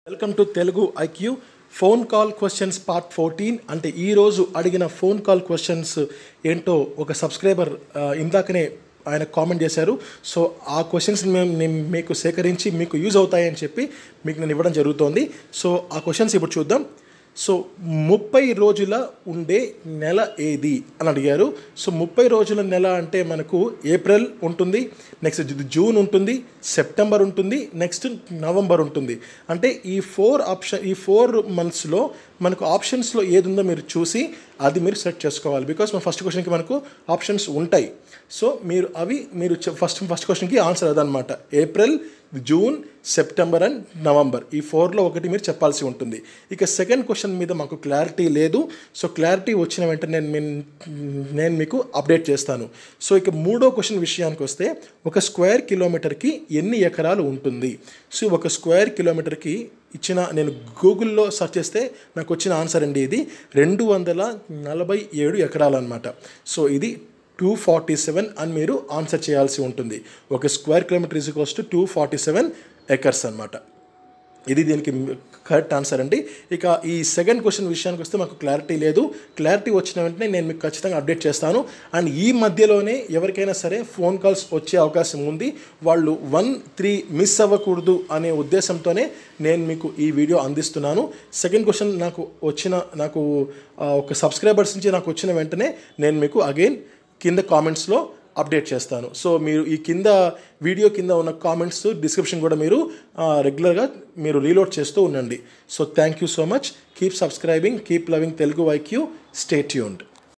welcome to Telugu IQ phone call questions part fourteen అంటే ఈరోజు అడిగిన ఫోన్ కాల్ క్వశ్చన్స్ ఏంటో ఒక సబ్స్క్రైబర్ ఆ, ఇందాకనే ఆయన కామెంట్ చేశారు సో ఆ క్వశ్చన్స్ మేము నేను మీకు సేకరించి మీకు యూజ్ అవుతాయని చెప్పి మీకు నేను ఇవ్వడం జరుగుతోంది సో ఆ క్వశ్చన్స్ ఇప్పుడు చూద్దాం సో ముప్పై రోజుల ఉండే నెల ఏది అని అడిగారు సో ముప్పై రోజుల నెల అంటే మనకు ఏప్రిల్ ఉంటుంది నెక్స్ట్ జూన్ ఉంటుంది సెప్టెంబర్ ఉంటుంది నెక్స్ట్ నవంబర్ ఉంటుంది అంటే ఈ ఫోర్ ఆప్షన్ ఈ ఫోర్ మంత్స్లో మనకు ఆప్షన్స్లో ఏది ఉందో మీరు చూసి అది మీరు సెట్ చేసుకోవాలి బికాస్ మన ఫస్ట్ క్వశ్చన్కి మనకు ఆప్షన్స్ ఉంటాయి సో మీరు అవి మీరు ఫస్ట్ ఫస్ట్ క్వశ్చన్కి ఆన్సర్ అదనమాట April June September and November ఈ ఫోర్లో ఒకటి మీరు చెప్పాల్సి ఉంటుంది ఇక సెకండ్ క్వశ్చన్ మీద మాకు క్లారిటీ లేదు సో క్లారిటీ వచ్చిన వెంటనే నేను మీ- నేను మీకు అప్డేట్ చేస్తాను సో ఇక మూడో క్వశ్చన్ విషయానికి వస్తే ఒక స్క్వేర్ కిలోమీటర్కి ఎన్ని ఎకరాలు ఉంటుంది సో ఒక స్క్వేర్ కిలోమీటర్కి ఇచ్చిన నేను గూగుల్లో సెర్చ్ చేస్తే నాకు వచ్చిన ఆన్సర్ అండి ఇది రెండు వందల నలభై ఏడు ఎకరాలు అనమాట సో ఇది టూ ఫార్టీ సెవెన్ అని మీరు ఆన్సర్ చేయాల్సి ఉంటుంది ఒక square kilometre is equals to two forty seven acres అనమాట ఇది దీనికి కరెక్ట్ ఆన్సర్ అండి ఇక ఈ సెకండ్ క్వశ్చన్ విషయానికి వస్తే మాకు క్లారిటీ లేదు క్లారిటీ వచ్చిన వెంటనే నేను మీకు ఖచ్చితంగా అప్డేట్ చేస్తాను అండ్ ఈ మధ్యలోనే ఎవరికైనా సరే ఫోన్ కాల్స్ వచ్చే అవకాశం ఉంది వాళ్ళు వన్ త్రీ మిస్ అవ్వకూడదు అనే ఉద్దేశంతోనే నేను మీకు ఈ వీడియో అందిస్తున్నాను సెకండ్ క్వశ్చన్ నాకు వచ్చిన నాకు ఆ, ఒక సబ్స్క్రైబర్స్ నుంచి నాకు వచ్చిన వెంటనే నేను మీకు అగైన్ కింద కామెంట్స్లో అప్డేట్ చేస్తాను సో మీరు ఈ కింద వీడియో కింద ఉన్న కామెంట్స్ డిస్క్రిప్షన్ కూడా మీరు రెగ్యులర్గా మీరు రీలోడ్ చేస్తూ ఉండండి so thank you so much keep subscribing keep loving Telugu IQ stay tuned